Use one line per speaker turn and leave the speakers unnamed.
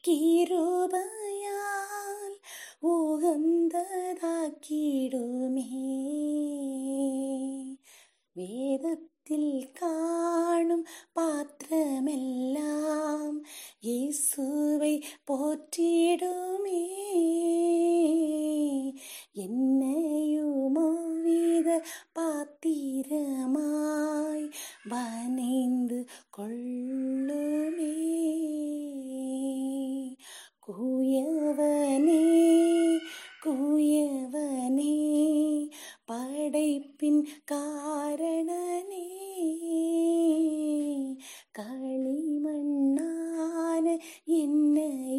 கிருபையால் உகந்ததாக்கிடுமே வேதத்தில் காணும் பாத்திரமெல்லாம் இயேசுவை போற்றிடுமே என்னையுமோ வித பாத்திரமாய் வனைந்து கொள்ளுமே குயவனே குயவனே படைப்பின் காரணனே களிமண்ணான என்னை